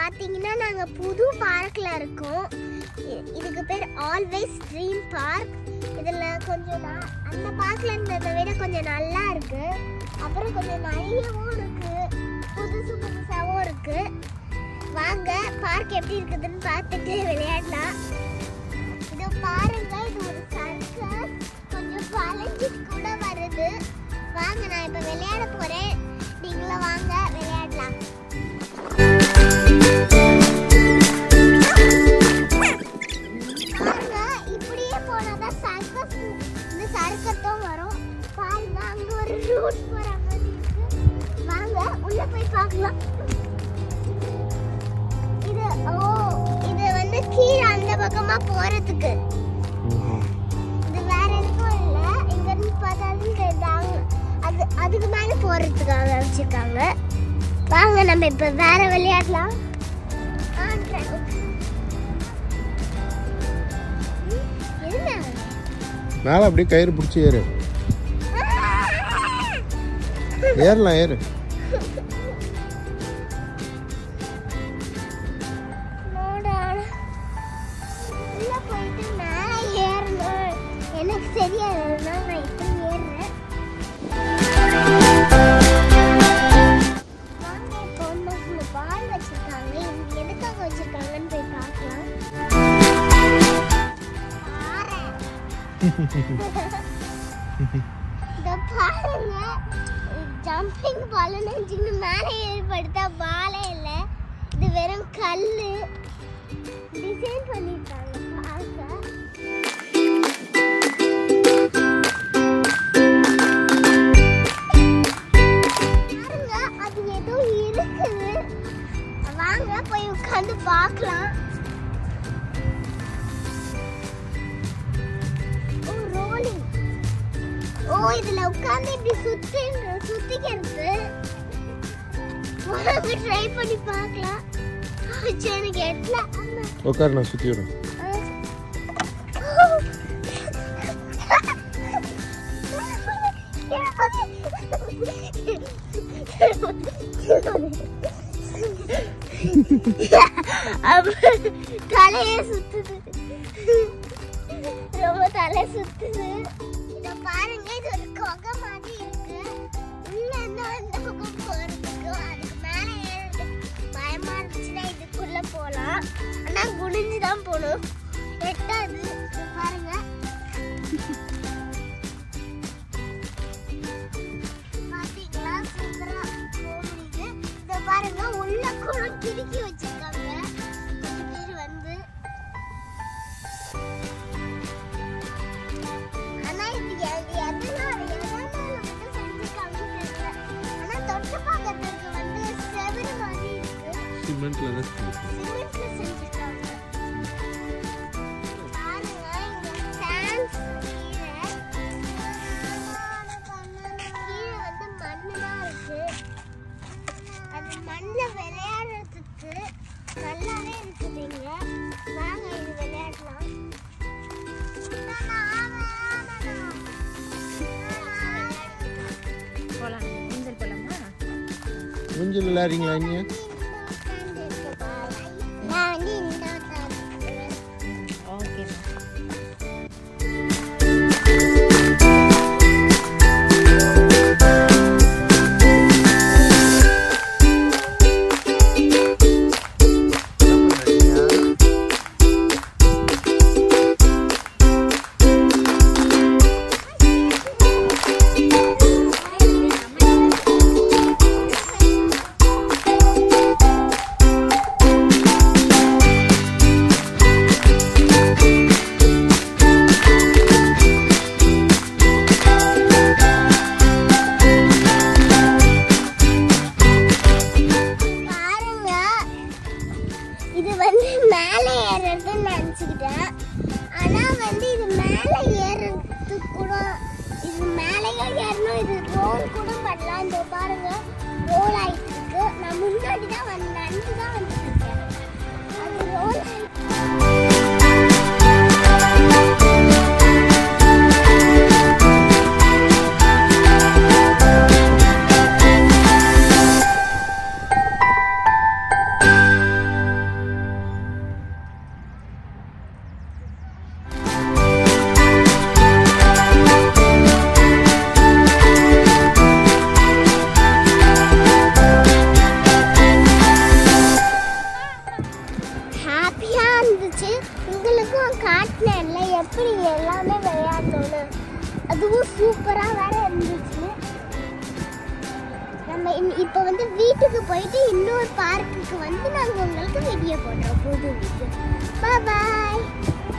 பார்த்தீங்கன்னா நாங்கள் புது பார்க்கில் இருக்கோம் இ- இதுக்கு பேர் ஆல்வேஸ் ட்ரீம் பார்க் இதில் கொஞ்சம் நா- அந்த பார்க்கில் இருந்ததை விட கொஞ்சம் நல்லா இருக்கு அப்புறம் கொஞ்சம் நிறையவும் இருக்கு புதுசு புதுசாகவும் இருக்கு வாங்க பார்க் எப்படி இருக்குதுன்னு பார்த்துட்டு விளையாடலாம் இது பாருங்க இது ஒரு சர்க்கஸ் கொஞ்சம் வளைஞ்சு கூட வருது வாங்க நான் இப்போ விளையாட போறேன் நீங்களும் வாங்க விளையாடலாம் பாருங்க இப்படியே போனாதான் சர்க்கஸ் இந்த சர்க்கத்தும் வரும் பாருங்க அங்க ஒரு ரூட் போற மாதிரி இருக்கு வாங்க உள்ள போய் பார்க்கலாம் இது ஓ இது வந்து கீழே அந்த பக்கமா போறதுக்கு இது வேற எதுக்கும் இல்ல இங்க இருந்து பார்த்தாலும் தெரியுதாங்க அது அதுக்கு மேல போறதுக்காக வச்சிருக்காங்க வாங்க நம்ம இப்ப வேற விளையாடலாம் ஆ, try- okay. ம், என்ன மேலே அப்படியே கயிறு பிடிச்சி ஏறு ஏறலாம் ஏறு நோடா. உள்ள போயிட்டு மேல ஏறணும். எனக்கு தெரியாது அதனால நான் இப்ப ஏறுறேன். வாங்க, இப்ப வந்து இங்க ball வச்சிருக்காங்க. இவங்க எதுக்காக வச்சிருக்காங்கன்னு போய் பார்க்கலாம். பாரேன். இதோ பாருங்க ஜம்பிங் பால் நினைச்சுன்னு மேலே ஏற்படுத்தா பாலே இல்லை இது வெறும் கல்லு டிசைன் பண்ணிருக்காங்க பார்க்க பாருங்க அது ஏதோ இருக்குது வாங்க போய் உட்காந்து பார்க்கலாம் ஓ ரோலிங் ஓ இதுல உட்கார்ந்து இப்படி சுத்தி சுத்திக்கிறது வாங்க ட்ரை பண்ணி பார்க்கலாம் ஆச்சு, எனக்கு எட்ல அம்மா உட்காரு நான் சுற்றி விடும் தலையே சுத்துது ரொம்ப தலை சுத்துது இத பாருங்க இது ஒரு கொகை மாதிரி இருக்கு உள்ள இருந்து அந்த பக்கம் போறதுக்கு அதுக்கு மேல ஏறதுக்கு பயமா இருந்துச்சுன்னா இதுக்குள்ள போலாம் ஆனா குனிஞ்சு தான் போகணும் எட்டாது இது பாருங்க பாத்தீங்களா சூப்பரா போக முடியுது இத பாருங்க உள்ள கூட கிறுக்கி வச்சிருக்காங்க கொஞ்சம் பேர் வந்து ஆனா இது எ- எதனால எதனால வந்து செஞ்சிருக்காங்கன்னு தெரியல ஆனா தொட்டு பார்க்கறதுக்கு வந்து செவரு மாதிரி இருக்கு சிமெண்ட்டில் தான் சிமெண்ட்ல செஞ்சிருக்காங்க பாருங்க இங்க ஃபேன்ஸ் கீழே கீழே வந்து மண்ணு தான் இருக்கு அது மண்ணுல விளையாடுறதுக்கு நல்லாவே இருக்குது இங்க வாங்க இது விளையாடலாம் போலாம் ஊஞ்சல் போலாமா மூஞ்சில் விளையாடுறீங்களா நீ நான் வந்து இந்த உட்கார்ந்து ஓகே பாருங்க இது வந்து மேலே ஏறுறதுன்னு நினச்சிக்கிட்டேன் ஆனால் வந்து இது மேலே ஏறுறதுக்கு கூட இது மேலேயும் ஏறணும் இது ரோல் கூட பண்ணலாம் இந்த பாருங்க ரோல் ஆயிட்டு இருக்கு நான் முன்னாடி தான் வந்து நடந்து தான் வந்துட்டு இருக்கேன் அது ரோல் ஆயிட்டு தான் காட்டினேன்ல எப்படி எல்லாமே விளையாடணும்னு அதுவும் சூப்பரா வேற இருந்துச்சு நம்ம இன்- இப்போ வந்து வீட்டுக்கு போயிட்டு இன்னொரு பார்க்குக்கு வந்து நாங்கள் உங்களுக்கு வீடியோ போடுறோம் புது வீடியோ பாய்